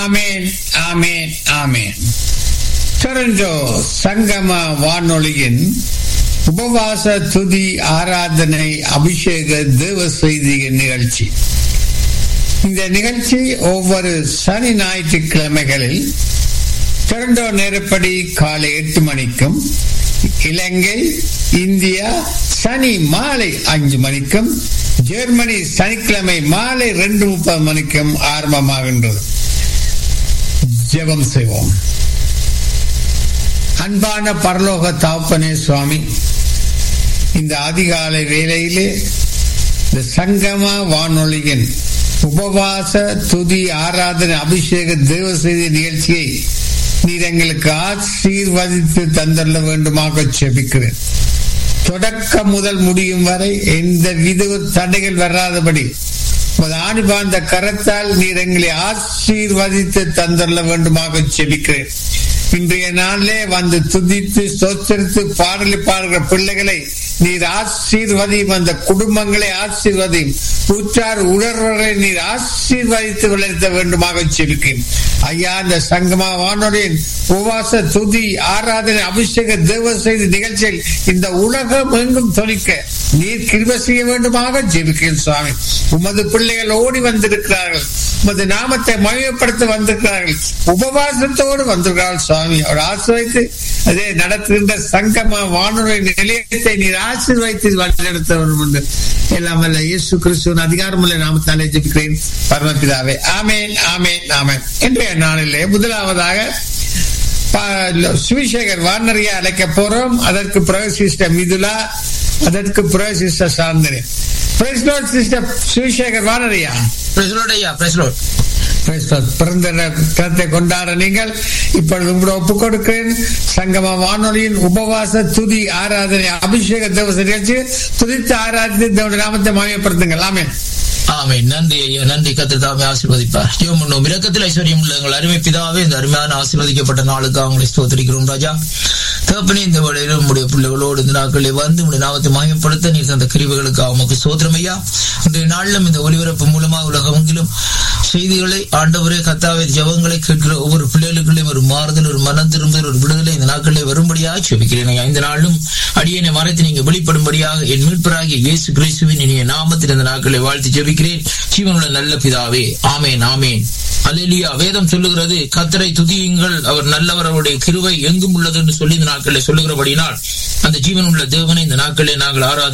ஆமேன் ஆமேன் ஆமேன் Toronto சங்கம வானொலியின் உபவாச துதி ஆராதனை அபிஷேக தேவ செய்தியின் நிகழ்ச்சி இந்த நிகழ்ச்சி ஒவ்வொரு சனி ஞாயிற்றுக்கிழமைகளில் டொரண்டோ நேரப்படி காலை எட்டு மணிக்கும் இலங்கை இந்தியா சனி மாலை அஞ்சு மணிக்கும் ஜெர்மனி சனிக்கிழமை மாலை ரெண்டு முப்பது மணிக்கும் ஆரம்பமாகின்றது ஜெபம் செய்வோம் அன்பான பரலோக தாப்பனே சுவாமி இந்த அதிகாலை வேளையிலே இந்த சங்கம வானொலியின் உபவாச துதி ஆராதனை அபிஷேக தேவ செய்தி நிகழ்ச்சியை நீர் எங்களுக்கு ஆசீர்வதித்து தந்தள்ள வேண்டுமாக செபிக்கிறேன் தொடக்கம் முதல் முடியும் வரை எந்த வித தடைகள் வராதபடி ஆணிபாந்த கரத்தால் நீர் எங்களை ஆசீர்வதித்து தந்தள்ள வேண்டுமாக செபிக்கிறேன் இன்றைய நாளிலே வந்து துதித்து சோச்சரித்து பாடலி பாடுகிற பிள்ளைகளை நீர் ஆசீர்வதியும் அந்த குடும்பங்களை ஆசீர்வதியும் உற்றார் உணர்வர்களை நீர் ஆசீர்வதித்து வளர்த்த வேண்டுமாக செபிக்கிறேன் ஐயா இந்த சங்கமா வானொலியின் உபவாச துதி ஆராதனை அபிஷேக தேவ செய்தி நிகழ்ச்சியில் இந்த உலகம் எங்கும் தொழிக்க நீர் கிருப செய்ய வேண்டுமாக ஜெபிக்கிறேன் சுவாமி உமது பிள்ளைகள் ஓடி வந்திருக்கிறார்கள் உமது நாமத்தை மகிமைப்படுத்த வந்திருக்கிறார்கள் உபவாசத்தோடு வந்திருக்கிறார்கள் சுவாமி அவர் ஆசிர்வைத்து அதே நடத்துகின்ற சங்கம வானொலி நிலையத்தை நீர் ஆசீர்வைத்து வழிநடத்த வேண்டும் என்று எல்லாம் வல்ல இயேசு கிறிஸ்துவின் அதிகாரமுள்ள நாமத்தாலே ஜெபிக்கிறேன் பரமபிதாவே ஆமேன் ஆமேன் ஆமேன் இன்றைய நாளிலே முதலாவதாக சுவிசேகர் வானரியா அழைக்க போறோம் அதற்கு பிறகு சிஸ்டர் மிதுலா அதற்கு பிறகு சிஸ்டர் சாந்தனி சிஸ்டர் சுவிசேகர் வானரியா பிறந்த கருத்தை கொண்டாட நீங்கள் இப்பொழுது உங்களோட ஒப்புக் கொடுக்கிறேன் சங்கம வானொலியின் உபவாச துதி ஆராதனை அபிஷேக தேவச நிகழ்ச்சி துதித்து ஆராதித்து தேவனுடைய நாமத்தை மாயப்படுத்துங்கள் ஆமே ஆமை நன்றி ஐயா நன்றி கத்து தாமே ஆசீர்வதிப்பார் ஜீவம் பண்ணும் இரக்கத்தில் ஐஸ்வர்யம் உள்ள எங்கள் அருமை பிதாவே இந்த அருமையான ஆசீர்வதிக்கப்பட்ட நாளுக்கு அவங்களை ஸ்தோத்திரிக்கிறோம் ராஜா தகப்பனே இந்த வழியில உங்களுடைய பிள்ளைகளோடு இந்த நாட்களில் வந்து உங்களுடைய நாமத்தை மாயப்படுத்த நீர் தந்த கிரிவுகளுக்கு அவங்களுக்கு சோதரம் ஐயா இன்றைய நாளிலும் இந்த ஒளிபரப்பு மூலமா உலகமெங்கிலும் செய்திகளை ஆண்டவரே கத்தாவை ஜபங்களை கேட்கிற ஒவ்வொரு பிள்ளைகளுக்குள்ளேயும் ஒரு மாறுதல் ஒரு மனம் திரும்புதல் ஒரு விடுதலை இந்த நாட்களில் வரும்படியாக செபிக்கிறேன் இந்த நாளும் அடியனை மறைத்து நீங்க வெளிப்படும்படியாக என் மீட்பராகிய இயேசு கிறிஸ்துவின் இனிய நாமத்தில் இந்த நாட்களை வாழ்த்து ஜெபிக்கிறேன் ஜீவனுள்ள நல்ல பிதாவே ஆமேன் ஆமேன் அலிலியா வேதம் சொல்லுகிறது கத்தரை துதியுங்கள் அவர் நல்லவர் அவருடைய கிருவை எங்கும் உள்ளது என்று சொல்லி இந்த நாட்களில் சொல்லுகிறபடினால் அந்த ஜீவன் உள்ள தேவனை இந்த நாட்களில் நாங்கள் ஆராதி